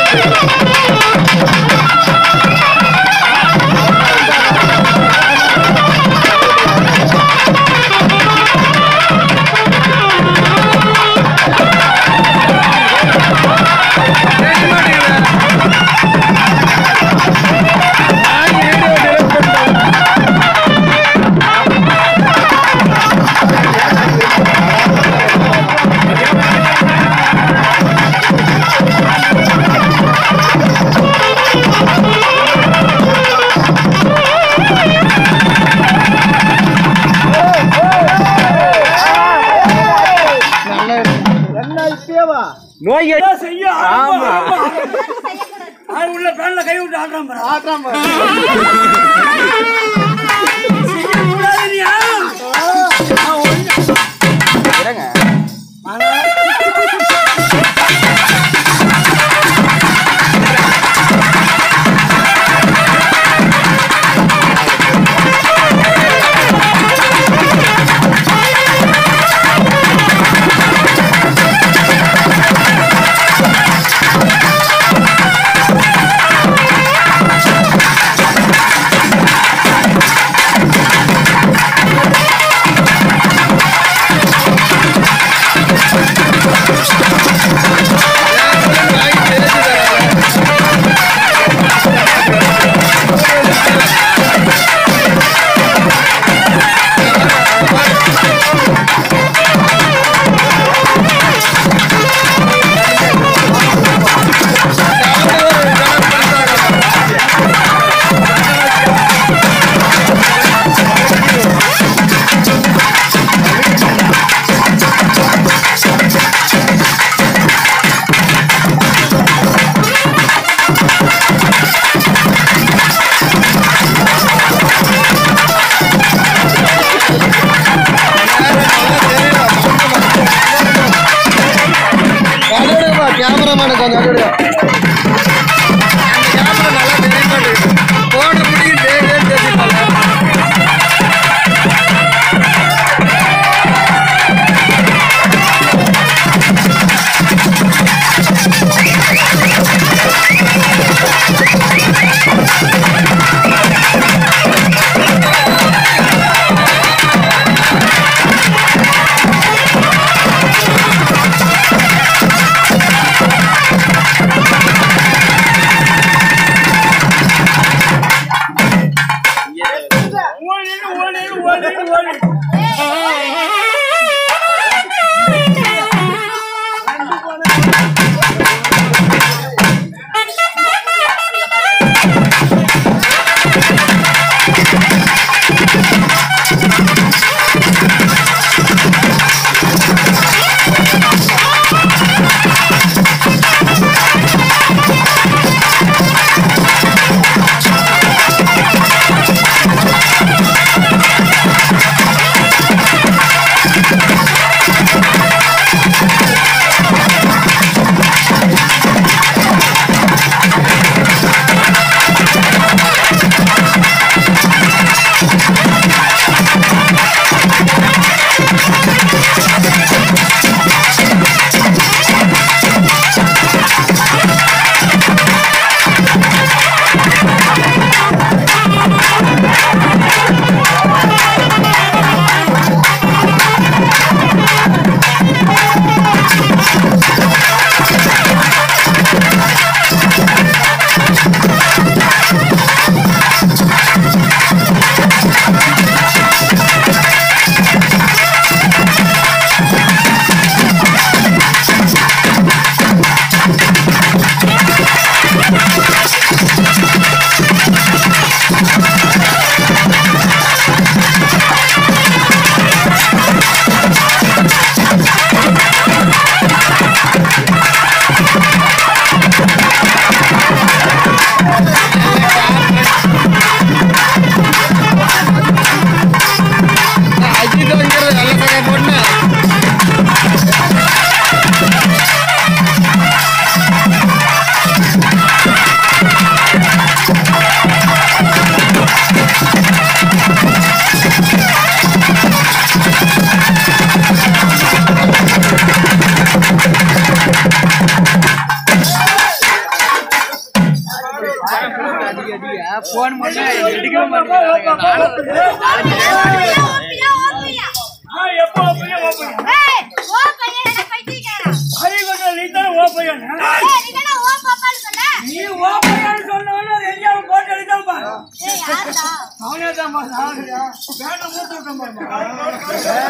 நோய் இதான் செய்ய ஆமா. ஆள் உள்ள பேன்ல கை விட்டு ஆடுறான் பாரு. ஆட்டம் பாரு. செய்யக்கூடாது நீ, ஆ. ஆ, ஒண்ணு. இருங்க கேமராமேனு கொஞ்சம் அடிடு. கேமரா நல்லா தெரிய மாட்டேங்குது. போன முடியும் டே டேன்னு பேசிட்டாங்க. ஆ அடிக்க அடிக்க போன் பண்ண எடுக்கவே மாட்டேங்கிறாங்க நானும் ஓப்பியா ஓப்பியா ஆ, எப்போ ஓப்பையா, ஓப்பையா? ஏய் ஓ பையன் என்ன பைத்தியக்காரா அறிவுக்கு நீ தானே ஓப்பையான்னு. ஏய் நீ தான ஓ பாப்பான்னு சொன்ன நீ ஓப்பையான்னு சொன்ன உடனே அது எங்கேயாவது போட்டு அடித்தான் பாரு. ஏய் யாரடா அவனே தான் பாரு, நானுயா. பேட்டை மூட்டு விட்டேன் பாரு.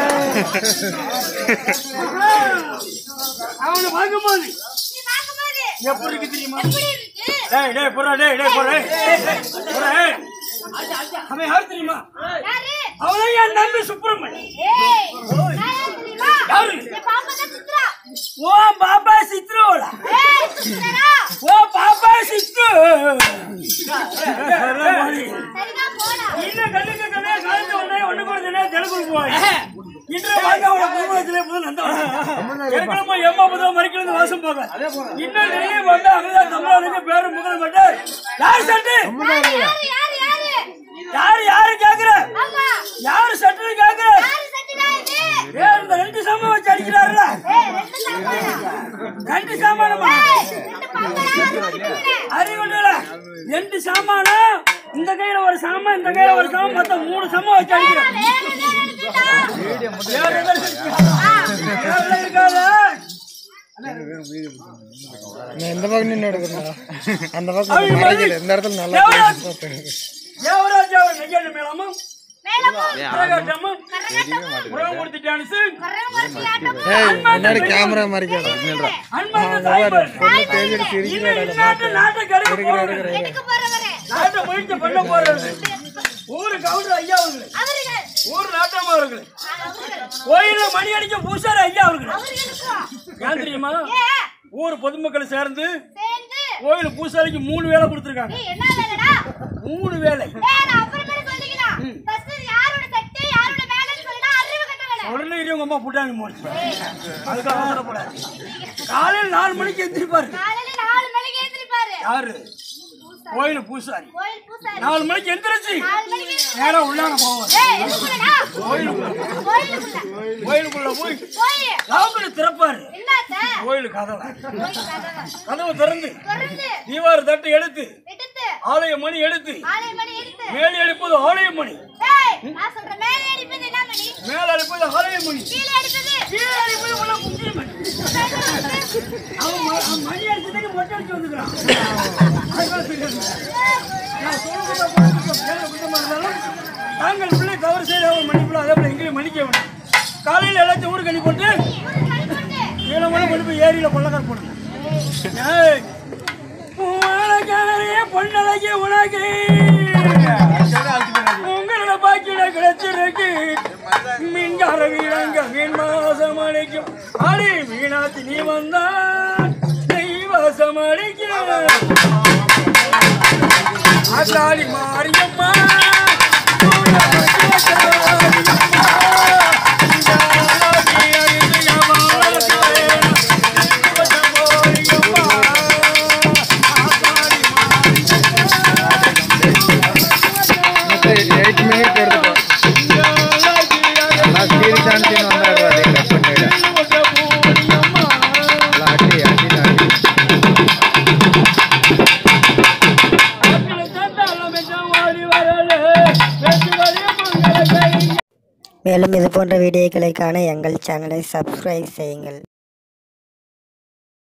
அவனை பார்க்கும்போது நீ பாக்கும்போது எப்படி இருக்கு தெரியுமா எப்படி இருக்கு டேய் டேய் போறா டேய் டேய் போறா டேய், டேய், டேய், போறா, டேய். அவன் யாரு தெரியுமா யாரு அவன் என் நம்பி சுப்பிரமணி ஏய் நான் யாரு தெரியுமா யாரு? என் பாப்பா தான் சித்ரா ஓ பாப்பா சித்ரோடா ஏய் சித்ரா ஓ பாப்பா சித்ரு சரிதான் போடா இன்னும் கண்ணுக்கு கண்ணே காலத்து உடனே ஒண்ணு கூட தினே தெலுங்கு போய் இன்று வாங்க அவளை குடும்பத்திலே புது நந்தவனம் ஏற்கனவே எம்மா புதம் மறிக்கிறது வாசம் போக இன்னும் நிறைய வந்து அங்கதான் தமிழ்நாடுக்கு பேரு முகல் மட்டும் யார் சட்டு யாரு யாரு யாரு யாரு யாரு யாரு கேக்குற ஆமா யாரு சட்டுன்னு கேக்குற யாரு சட்டினா இது ஏ இந்த ரெண்டு சாமான் வச்சு அடிக்கிறாருல ஏய் ரெண்டு சாப்பாடா ரெண்டு சாமானமா ஏய் ரெண்டு பாப்பா யாரு அடிக்கிறீங்க அறிவுல ரெண்டு சாமானம் இந்த கையில ஒரு சாமான் இந்த கையில ஒரு சாமான் மொத்தம் மூணு சாமான் வச்சு அடிக்கிறேன் வேற வேற எடுத்துட்டா வேற எதுவும் இருக்கு? வேற இருக்காதா? நான் இந்த பக்கம் நின்று எடுக்கணும் அந்த பக்கம் மறைக்கல இந்த இடத்துல நல்லா தேவராஜ் தெரியுது. தேவராஜ் அவர் நெய்யாண்டு மேளமும் மேலமும் கரகாட்டமும் கரகாட்டமும் புறங்குடுத்தி டான்ஸு கரகமும் ஏய் முன்னாடி கேமரா மறைக்காத அன்பார்ந்த தாய்மார் பொண்ணு தேஜடி சிரிக்கிறா இன்னும் இந்நாட்டு நாட்டுக்கு அடுக்க போறது எடுக்க போறவரே நாட்டை முயற்சி பண்ண போறது ஊரு கவுண்டர் ஐயா அவர்களே அவர்கள் ஊர் நாட்டமா அவர்களே அவர்கள் கோயில்ல மணி அடிக்க பூசாரி ஐயா அவர்களே அவர்களுக்கும் ஏன் தெரியுமா ஏ ஊர் பொதுமக்கள் சேர்ந்து சேர்ந்து கோயில் பூசாரிக்கு மூணு வேலை கொடுத்துருக்காங்க ஏய் என்ன வேலைடா மூணு வேலை ஏய் நான் அப்புறமேல சொல்லிக்கலாம் ஃபர்ஸ்ட் யாரோட சட்டை யாரோட வேலைன்னு சொல்லிடா அறிவு கட்ட வேலை உடனே இரு உங்க அம்மா புட்டாங்க மோடி அதுக்கு அவசரப்படாது காலையில் நாலு மணிக்கு எந்திரிப்பாரு காலையில நாலு மணிக்கு எழுந்திருப்பாரு யாரு கோயில் பூசாரி கோயில் பூசாரி நாலு மணிக்கு எந்திரிச்சு நாலு மணிக்கு எழுந்திருப்பாரு. நேரா உள்ளார போவார் ஏய் எதுக்குள்ளடா கோயிலுக்குள்ள கோயிலுக்குள்ள கோயிலுக்குள்ள போய் போய் லாவுக்கு திறப்பாரு என்னாத்த கோயில் கதவை கோயில் கதவை கதவை திறந்து திறந்து தீவார தட்டு எடுத்து எடுத்து ஆலய மணி எடுத்து ஆலய மணி எடுத்து மேலே அடிப்பது ஆலய மணி ஏய் நான் சொல்றேன் மேலே அடிப்பது என்ன மணி மேலே அடிப்பது ஆலய மணி கீழே அடிப்பது கீழே அடிப்பது உள்ள குஞ்சி மணி அவன் ம- அவன் மணி அடிச்சதுக்கு மொட்டை அடிச்சு வந்துக்கிறான் அதுதான் தெரியாது. நான் சொல்லுறத பார்த்துட்டு பேர குத்தமா இருந்தாலும் தாங்கள் பிள்ளை தவறு செய்த ஒரு மணிக்குள்ள அதே போல எங்கேயும் மன்னிக்க வேண்டும் காலையில் எல்லாத்தையும் ஊருக்கு அனுப்பி போட்டு ஏழு மணி கொண்டு போய் ஏரியில கொள்ளக்கார போடுங்க ஏய், உனக்காரே பொன்னழகி உனக்கு உங்களோட பாக்கியில கிடைச்சிருக்கு மீன்கார வீரங்க மீன் மாசம் அடிக்கும் அடி மீனாத்தி நீ வந்தா தெய்வாசம் அடிக்கும் அத்தாடி மாரியம்மா உன்னை பற்றி மாரியம்மா. இந்த அழகி அழிந்து எவாழ்கிறேன். தெய்வசம் மாரியம்மா. அத்தாடி ಮತ್ತೆ ಏಟ್ ಮಿನಿಟ್ எடுத்துக்கோ நல்லா ஸ்பீட் சான்ஸின்னு வந்தாடுறா அதே கட் பண்ணிவிட நல்லா அடி அடி அடி மேலும் இது போன்ற வீடியோக்களை காண எங்கள் சேனலை சப்ஸ்கிரைப் செய்யுங்கள்